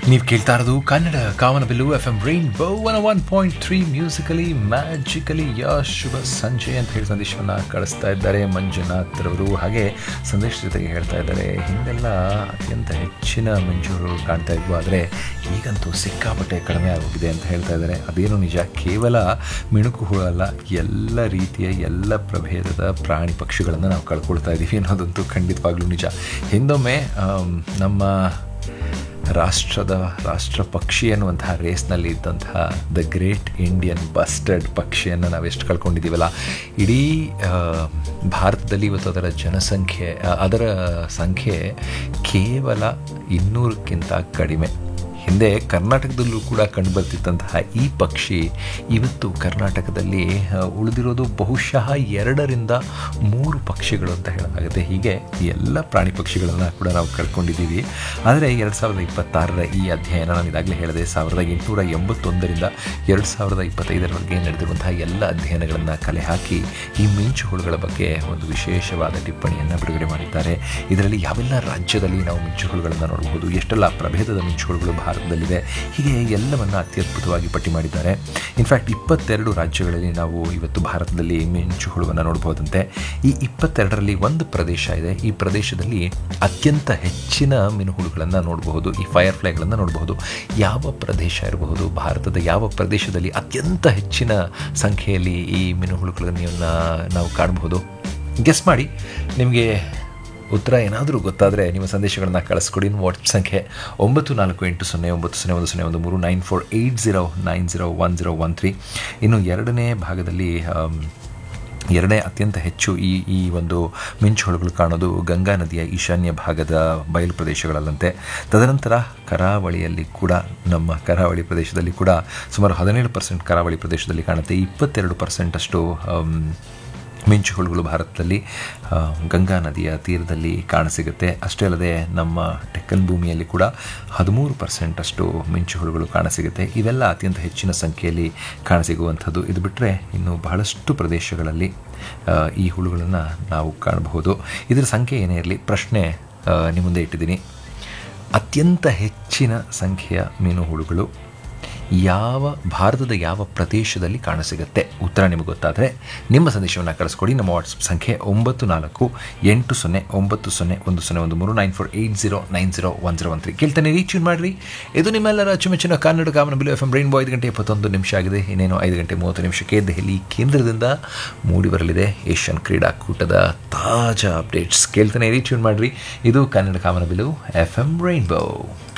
ನೀವು ಕೇಳ್ತಾ ಇರೋದು ಕನ್ನಡ ಕಾಮನಬಿಲ್ಲು F M rainbow one one point three musically magically ಯಾ ಶುಭ ಸಂಜೆ ಅಂತ ಹೇಳಿ ಸಂದೇಶವನ್ನು ಕಳಿಸ್ತಾ ಇದ್ದಾರೆ ಮಂಜುನಾಥ್ ರವರು ಹಾಗೆ ಸಂದೇಶ ಜೊತೆಗೆ ಹೇಳ್ತಾ ಇದ್ದಾರೆ ಹಿಂದೆಲ್ಲ ಅತ್ಯಂತ ಹೆಚ್ಚಿನ ಮಂಜುಗಳು ಕಾಣ್ತಾ ಇದ್ವು ಆದರೆ ಈಗಂತೂ ಸಿಕ್ಕಾಪಟ್ಟೆ ಕಡಿಮೆ ಆಗೋಗಿದೆ ಅಂತ ಹೇಳ್ತಾ ಇದ್ದಾರೆ ಅದೇನು ನಿಜ ಕೇವಲ ಮಿಣುಕು ಹುಳು ಅಲ್ಲ ಎಲ್ಲ ರೀತಿಯ ಎಲ್ಲ ಪ್ರಭೇದದ ಪ್ರಾಣಿ ಪಕ್ಷಿಗಳನ್ನು ನಾವು ಕಳ್ಕೊಳ್ತಾ ಇದ್ದೀವಿ ಅನ್ನೋದಂತೂ ಖಂಡಿತವಾಗ್ಲೂ ನಿಜ ಹಿಂದೊಮ್ಮೆ ಆಮ್, ನಮ್ಮ ರಾಷ್ಟ್ರದ ರಾಷ್ಟ್ರ ಪಕ್ಷಿ ಅನ್ನುವಂತಹ ರೇಸ್ನಲ್ಲಿ ಇದ್ದಂತಹ ದ ಗ್ರೇಟ್ ಇಂಡಿಯನ್ ಬಸ್ಟರ್ಡ್ ಪಕ್ಷಿಯನ್ನು ನಾವು ಎಷ್ಟು ಕಳ್ಕೊಂಡಿದ್ದೀವಲ್ಲ ಇಡೀ ಆ, ಭಾರತದಲ್ಲಿ ಇವತ್ತು ಅದರ ಜನಸಂಖ್ಯೆ ಆ, ಅದರ ಸಂಖ್ಯೆ ಕೇವಲ ಇನ್ನೂರಕ್ಕಿಂತ ಕಡಿಮೆ ಹಿಂದೆ ಕರ್ನಾಟಕದಲ್ಲೂ ಕೂಡ ಕಂಡುಬರ್ತಿದ್ದಂತಹ ಈ ಪಕ್ಷಿ ಇವತ್ತು ಕರ್ನಾಟಕದಲ್ಲಿ ಆ, ಉಳಿದಿರೋದು ಬಹುಶಃ ಎರಡರಿಂದ ಮೂರು ಪಕ್ಷಿಗಳು ಅಂತ ಹೇಳಲಾಗುತ್ತೆ ಹೀಗೆ ಎಲ್ಲ ಪ್ರಾಣಿ ಪಕ್ಷಿಗಳನ್ನು ಕೂಡ ನಾವು ಕಳ್ಕೊಂಡಿದ್ದೀವಿ ಆದರೆ ಎರಡು ಸಾವಿರದ ಇಪ್ಪತ್ತಾರರ ಈ ಅಧ್ಯಯನ ನಾನು ಇದಾಗಲೇ ಹೇಳಿದೆ ಸಾವಿರದ ಎಂಟುನೂರ ಎಂಬತ್ತೊಂದರಿಂದ ಎರಡು ಸಾವಿರದ ಇಪ್ಪತ್ತೈದರವರೆಗೆ ನಡೆದಿರುವಂತಹ ಎಲ್ಲ ಅಧ್ಯಯನಗಳನ್ನು ಕಲೆ ಹಾಕಿ ಈ ಮಿಂಚು ಹುಳುಗಳ ಬಗ್ಗೆ ಒಂದು ವಿಶೇಷವಾದ ಟಿಪ್ಪಣಿಯನ್ನು ಬಿಡುಗಡೆ ಮಾಡಿದ್ದಾರೆ ಇದರಲ್ಲಿ ಯಾವೆಲ್ಲ ರಾಜ್ಯದಲ್ಲಿ ನಾವು ಮಿಂಚು ಹುಳುಗಳನ್ನು ನೋಡಬಹುದು ಎಷ್ಟೆಲ್ಲ ಪ್ರಭೇದದ ಮಿಂಚು ಹುಳುಗಳು ಭಾರತದಲ್ಲಿದೆ ಹೀಗೆ ಎಲ್ಲವನ್ನು ಅತ್ಯದ್ಭುತವಾಗಿ ಪಟ್ಟಿ ಮಾಡಿದ್ದಾರೆ ಇನ್ಫ್ಯಾಕ್ಟ್ ಇಪ್ಪತ್ತೆರಡು ರಾಜ್ಯಗಳಲ್ಲಿ ನಾವು ಇವತ್ತು ಭಾರತದಲ್ಲಿ ಮಿಂಚು ಹುಳುವನ್ನು ನೋಡಬಹುದಂತೆ ಈ ಇಪ್ಪತ್ತೆರಡರಲ್ಲಿ ಒಂದು ಪ್ರದೇಶ ಇದೆ ಈ ಪ್ರದೇಶದಲ್ಲಿ ಅತ್ಯಂತ ಹೆಚ್ಚಿನ ಮೀನುಹುಳುಗಳನ್ನು ನೋಡಬಹುದು ಈ ಫೈರ್ ಫ್ಲೈಗಳನ್ನು ನೋಡಬಹುದು ಯಾವ ಪ್ರದೇಶ ಇರಬಹುದು ಭಾರತದ ಯಾವ ಪ್ರದೇಶದಲ್ಲಿ ಅತ್ಯಂತ ಹೆಚ್ಚಿನ ಸಂಖ್ಯೆಯಲ್ಲಿ ಈ ಮೀನುಹುಳುಗಳನ್ನು ನಾವು ಕಾಣಬಹುದು ಗೆಸ್ ಮಾಡಿ ನಿಮಗೆ ಉತ್ತರ ಏನಾದರೂ ಗೊತ್ತಾದರೆ ನಿಮ್ಮ ಸಂದೇಶಗಳನ್ನು ಕಳಿಸ್ಕೊಡಿ ನಿಮ್ಮ ವಾಟ್ಸಪ್ ಸಂಖ್ಯೆ ಒಂಬತ್ತು ನಾಲ್ಕು ಎಂಟು ಸೊನ್ನೆ ಒಂಬತ್ತು ಸೊನ್ನೆ ಒಂದು ಸೊನ್ನೆ ಒಂದು ಮೂರು nine four eight zero nine zero one zero one three ಇನ್ನು ಎರಡನೇ ಭಾಗದಲ್ಲಿ ಆಮ್, ಎರಡನೇ ಅತ್ಯಂತ ಹೆಚ್ಚು ಈ ಈ ಒಂದು ಮಿಂಚುಹುಳುಗಳು ಕಾಣೋದು ಗಂಗಾ ನದಿಯ ಈಶಾನ್ಯ ಭಾಗದ ಬಯಲು ಪ್ರದೇಶಗಳಲ್ಲಂತೆ ತದನಂತರ ಕರಾವಳಿಯಲ್ಲಿ ಕೂಡ ನಮ್ಮ ಕರಾವಳಿ ಪ್ರದೇಶದಲ್ಲಿ ಕೂಡ ಸುಮಾರು ಹದಿನೇಳು ಪರ್ಸೆಂಟ್ ಕರಾವಳಿ ಪ್ರದೇಶದಲ್ಲಿ ಕಾಣುತ್ತೆ ಇಪ್ಪತ್ತೆರಡು ಪರ್ಸೆಂಟ್ ಅಷ್ಟು ಆಮ್, ಮಿಂಚುಹುಳುಗಳು ಭಾರತದಲ್ಲಿ ಆ, ಗಂಗಾ ನದಿಯ ತೀರದಲ್ಲಿ ಕಾಣಸಿಗುತ್ತೆ ಅಷ್ಟೇ ಅಲ್ಲದೆ ನಮ್ಮ ಡೆಕ್ಕನ್ ಭೂಮಿಯಲ್ಲಿ ಕೂಡ ಹದಿಮೂರು ಪರ್ಸೆಂಟ್ ಅಷ್ಟು ಮಿಂಚುಹುಳುಗಳು ಕಾಣಸಿಗುತ್ತೆ ಇವೆಲ್ಲ ಅತ್ಯಂತ ಹೆಚ್ಚಿನ ಸಂಖ್ಯೆಯಲ್ಲಿ ಕಾಣಸಿಗುವಂಥದ್ದು ಇದು ಬಿಟ್ಟರೆ ಇನ್ನು ಬಹಳಷ್ಟು ಪ್ರದೇಶಗಳಲ್ಲಿ ಆ, ಈ ಹುಳುಗಳನ್ನು ನಾವು ಕಾಣಬಹುದು ಇದರ ಸಂಖ್ಯೆ ಏನೇ ಇರಲಿ ಪ್ರಶ್ನೆ ಆ, ನಿಮ್ಮ ಮುಂದೆ ಇಟ್ಟಿದ್ದೀನಿ ಅತ್ಯಂತ ಹೆಚ್ಚಿನ ಸಂಖ್ಯೆಯ ಮೀನು ಹುಳುಗಳು ಯಾವ ಭಾರತದ ಯಾವ ಪ್ರದೇಶದಲ್ಲಿ ಕಾಣಸಿಗುತ್ತೆ ಉತ್ತರ ನಿಮಗೆ ಗೊತ್ತಾದರೆ ನಿಮ್ಮ ಸಂದೇಶವನ್ನು ಕಳಿಸ್ಕೊಡಿ ನಮ್ಮ ವಾಟ್ಸಪ್ ಸಂಖ್ಯೆ ಒಂಬತ್ತು ನಾಲ್ಕು ಎಂಟು ಸೊನ್ನೆ ಒಂಬತ್ತು ಸೊನ್ನೆ ಒಂದು ಸೊನ್ನೆ ಒಂದು ಮೂರು nine four eight zero nine zero one zero one three ಕೇಳ್ತಾನೆ ರೀಚ್ ಮಾಡಿರಿ ಇದು ನಿಮ್ಮೆಲ್ಲರ ಅಚ್ಚುಮೆಚ್ಚಿನ ಕನ್ನಡ ಕಾಮನ ಬಿಲು ಎಫ್ ಎಂ ರೈನ್ ಐದು ಗಂಟೆ ಇಪ್ಪತ್ತೊಂದು ನಿಮಿಷ ಆಗಿದೆ ಇನ್ನೇನು ಐದು ಗಂಟೆ ಮೂವತ್ತು ನಿಮಿಷಕ್ಕೆ ದೆಹಲಿ ಕೇಂದ್ರದಿಂದ ಮೂಡಿ ಬರಲಿದೆ ಏಷ್ಯನ್ ಕ್ರೀಡಾಕೂಟದ ತಾಜಾ ಅಪ್ಡೇಟ್ಸ್ ಕೇಳ್ತಾನೆ ರೀಚ್ ಮಾಡಿರಿ ಇದು ಕನ್ನಡ ಕಾಮನ ಬಿಲು ಎಫ್ ಎಂ ರೈನ್ಬೋ